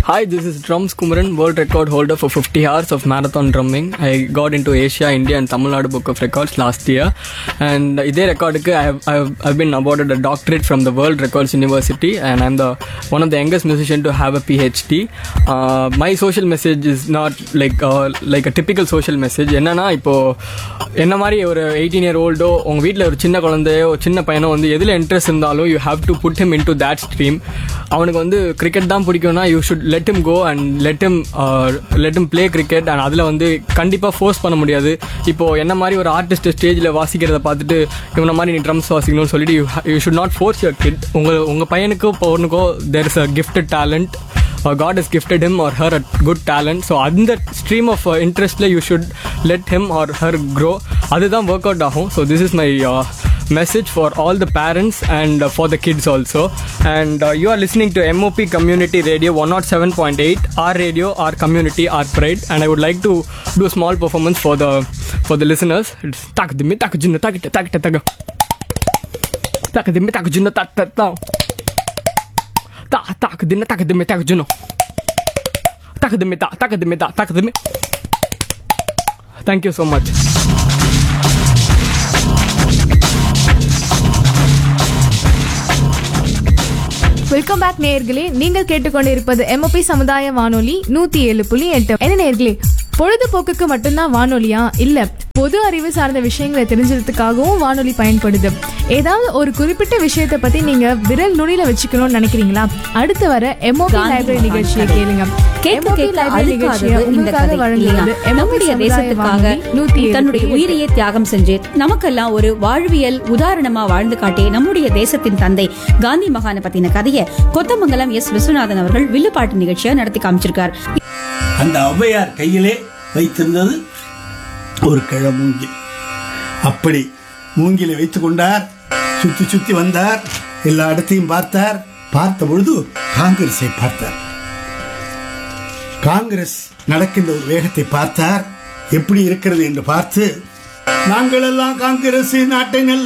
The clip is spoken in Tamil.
Hi, this is Drums Kumaran, world record holder for 50 hours of marathon drumming. I got into Asia, India, and Tamil Nadu Book of Records last year. And இதே ரெக்கார்டுக்கு I have, I have I've been awarded a doctorate from the World Records University, and I'm the one of the youngest musician to have a PhD. Uh, my social message is not like uh, like a typical social message. என்னன்னா இப்போ என்ன மாதிரி ஒரு எயிட்டீன் இயர் ஓல்டோ உங்க வீட்டில் ஒரு சின்ன குழந்தையோ ஒரு சின்ன பையனோ வந்து எதில் இன்ட்ரெஸ்ட் இருந்தாலும் you have to put him in to that stream அவனுக்கு வந்து கிரிக்கெட் தான் பிடிக்கும்னா you should let him go and let him let him play cricket and அதில் வந்து கண்டிப்பாக ஃபோர்ஸ் பண்ண முடியாது இப்போ என்ன மாதிரி ஒரு ஆர்டிஸ்ட் ஸ்டேஜில் வாசிக்கிறத பார்த்துட்டு இவனை மாதிரி நீ ட்ரம்ஸ் வாசிக்கணும்னு சொல்லிட்டு you you should not force your kid உங்கள் உங்கள் பையனுக்கோ பொண்ணுக்கோ there is a gifted talent uh, God has gifted him or her a good talent. So அந்த stream of uh, interestல you should let him or her grow. அதுதான் work out ஆகும். So this is my uh, message for all the parents and uh, for the kids also. And uh, you are listening to MOP Community Radio 107.8. Our radio, our community, our pride. And I would like to do a small performance for the for the listeners. It's tak dimi tak jinna tak tak tak tak tak dimi tak jinna tak tak tak tak tak dimi tak dimi tak jinna tak dimi tak tak dimi tak tak dimi Thank you so much. Welcome back நேயர்களே நீங்கள் கேட்டுக்கொண்டிருப்பது எம்ஓபி சமுதாய வானொலி நூத்தி ஏழு புள்ளி எட்டு என்ன நேயர்களே பொழுதுபோக்குக்கு மட்டும்தான் வானொலியா இல்ல பொது அறிவு சார்ந்த விஷயங்களை தெரிஞ்சுக்கிறதுக்காகவும் வானொலி பயன்படுது ஏதாவது ஒரு குறிப்பிட்ட விஷயத்தை பத்தி நீங்க விரல் நுனியில வச்சுக்கணும்னு நினைக்கிறீங்களா அடுத்து வர எம்ஓபி காந்தி லைப்ரரி மகான் நிகழ்ச்சியை கதை. கேளுங்க கேட்க MOP கேட்க லைப்ரரி நிகழ்ச்சியை அழுக்காதது இந்த உங்களுக்காக கதை வழங்குவது இல்லையா? MOP நம்முடைய சமுதாய தேசத்துக்காக வானொலி நூத்தி ஏழு தன்னுடைய புள்ளி எட்டு. உயிரையே தியாகம் செஞ்சு நமக்கெல்லாம் ஒரு வாழ்வியல் உதாரணமா வாழ்ந்து காட்டிய நம்முடைய தேசத்தின் தந்தை காந்தி மகானை பத்தின கதையை கொத்தமங்கலம் எஸ் விஸ்வநாதன் அவர்கள் வில்லுப்பாட்டு நிகழ்ச்சியா நடத்தி காமிச்சிருக்கார் அந்த ஔவையார் கையிலே வைத்திருந்தது ஒரு கிழ மூங்கில் அப்படி மூங்கிலை வைத்துக் கொண்டார் சுத்தி சுத்தி வந்தார் எல்லா இடத்தையும் பார்த்தார் பார்த்த பொழுது காங்கிரஸை பார்த்தார் காங்கிரஸ் நடக்கின்ற ஒரு வேகத்தை பார்த்தார் எப்படி இருக்கிறது என்று பார்த்து நாங்கள் எல்லாம் காங்கிரஸ் நாட்டை நல்ல